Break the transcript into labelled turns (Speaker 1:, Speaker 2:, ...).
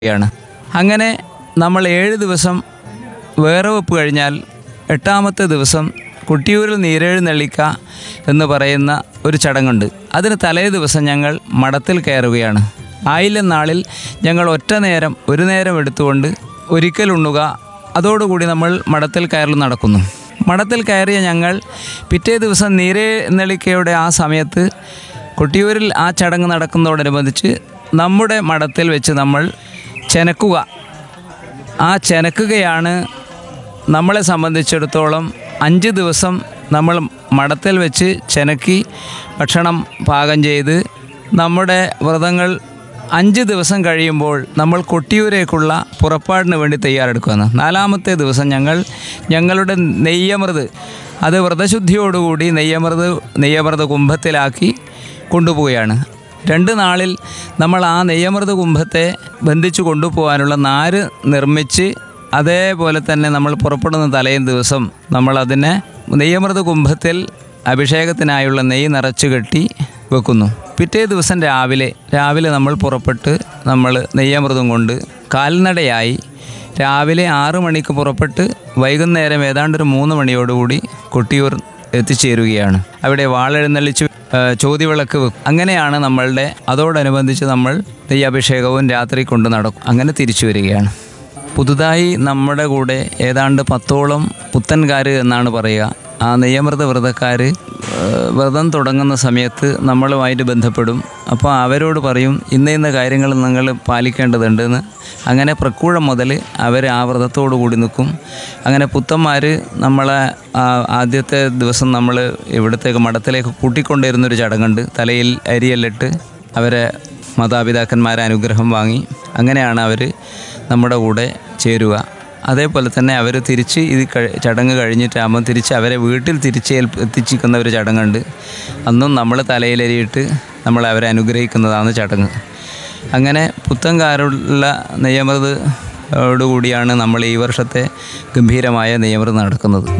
Speaker 1: യാണ് അങ്ങനെ നമ്മൾ ഏഴ് ദിവസം വേറവെപ്പ് കഴിഞ്ഞാൽ എട്ടാമത്തെ ദിവസം കുട്ടിയൂരിൽ നീരെഴുന്നള്ളിക്ക എന്ന് പറയുന്ന ഒരു ചടങ്ങുണ്ട് അതിന് തലേ ദിവസം ഞങ്ങൾ മഠത്തിൽ കയറുകയാണ് ആയില്യം നാളിൽ ഞങ്ങൾ ഒറ്റ നേരം ഒരു നേരം എടുത്തുകൊണ്ട് ഒരിക്കൽ ഉണ്ണുക അതോടുകൂടി നമ്മൾ മഠത്തിൽ കയറൽ നടക്കുന്നു മഠത്തിൽ കയറിയ ഞങ്ങൾ പിറ്റേ ദിവസം നീരെഴുന്നള്ളിക്കയുടെ ആ സമയത്ത് കൊട്ടിയൂരിൽ ആ ചടങ്ങ് നടക്കുന്നതോടനുബന്ധിച്ച് നമ്മുടെ മഠത്തിൽ വെച്ച് നമ്മൾ ചെനക്കുക ആ ചെനക്കുകയാണ് നമ്മളെ സംബന്ധിച്ചിടത്തോളം അഞ്ച് ദിവസം നമ്മൾ മഠത്തിൽ വെച്ച് ചെനക്കി ഭക്ഷണം പാകം ചെയ്ത് നമ്മുടെ വ്രതങ്ങൾ അഞ്ച് ദിവസം കഴിയുമ്പോൾ നമ്മൾ കൊട്ടിയൂരേക്കുള്ള പുറപ്പാടിന് വേണ്ടി തയ്യാറെടുക്കുകയാണ് നാലാമത്തെ ദിവസം ഞങ്ങൾ ഞങ്ങളുടെ നെയ്യമൃത് അത് വ്രതശുദ്ധിയോടുകൂടി നെയ്യമൃത് നെയ്യമൃത് കുംഭത്തിലാക്കി കൊണ്ടുപോവുകയാണ് രണ്ട് നാളിൽ നമ്മൾ ആ നെയ്യമൃത കുംഭത്തെ ബന്ധിച്ചു കൊണ്ടുപോകാനുള്ള നാര് നിർമ്മിച്ച് അതേപോലെ തന്നെ നമ്മൾ പുറപ്പെടുന്ന തലേം ദിവസം നമ്മൾ അതിനെ നെയ്യമൃത കുംഭത്തിൽ അഭിഷേകത്തിനായുള്ള നെയ്യ് നിറച്ചു കെട്ടി വെക്കുന്നു പിറ്റേ ദിവസം രാവിലെ രാവിലെ നമ്മൾ പുറപ്പെട്ട് നമ്മൾ നെയ്യമൃതം കൊണ്ട് കാൽനടയായി രാവിലെ ആറു മണിക്ക് പുറപ്പെട്ട് വൈകുന്നേരം ഏതാണ്ട് ഒരു മൂന്ന് മണിയോടുകൂടി കൊട്ടിയൂർ എത്തിച്ചേരുകയാണ് അവിടെ വാളെഴുന്നള്ളിച്ച് ഏഹ്, ചോതിവിളക്ക് വെക്കും അങ്ങനെയാണ് നമ്മളുടെ അതോടനുബന്ധിച്ച് നമ്മൾ നെയ്യഭിഷേകവും രാത്രി കൊണ്ട് നടക്കും അങ്ങനെ തിരിച്ചു വരികയാണ് പുതുതായി നമ്മുടെ കൂടെ ഏതാണ്ട് പത്തോളം പുത്തൻകാർ എന്നാണ് പറയുക ആ നെയ്യമൃത വ്രതക്കാർ വ്രതം തുടങ്ങുന്ന സമയത്ത് നമ്മളുമായിട്ട് ബന്ധപ്പെടും അപ്പോൾ അവരോട് പറയും ഇന്ന ഇന്ന കാര്യങ്ങൾ നിങ്ങൾ പാലിക്കേണ്ടതുണ്ടെന്ന് അങ്ങനെ പ്രക്കൂഴം മുതൽ അവർ ആ വ്രതത്തോടു കൂടി നിൽക്കും അങ്ങനെ പുത്തന്മാർ നമ്മളെ ആ ആദ്യത്തെ ദിവസം നമ്മൾ ഇവിടത്തേക്ക് മഠത്തിലേക്ക് കൂട്ടിക്കൊണ്ടിരുന്നൊരു ചടങ്ങുണ്ട് തലയിൽ അരിയെല്ലിട്ട് അവരെ മാതാപിതാക്കന്മാരെ അനുഗ്രഹം വാങ്ങി അങ്ങനെയാണ് അവർ നമ്മുടെ കൂടെ ചേരുക അതേപോലെ തന്നെ അവർ തിരിച്ച് ഇത് കഴി- ചടങ്ങ് കഴിഞ്ഞിട്ടാകുമ്പോൾ തിരിച്ച് അവരെ വീട്ടിൽ തിരിച്ച് ഏൽപ്പ- എത്തിച്ചിരിക്കുന്ന ഒരു ചടങ്ങുണ്ട് അന്നും നമ്മൾ തലയിലരിയിട്ട് നമ്മൾ അവരെ അനുഗ്രഹിക്കുന്നതാണ് ചടങ്ങ് അങ്ങനെ പുത്തൻകാരുള്ള നെയ്യമൃത് ഓടുകൂടിയാണ് നമ്മൾ ഈ വർഷത്തെ ഗംഭീരമായ നെയ്യമൃത് നടക്കുന്നത്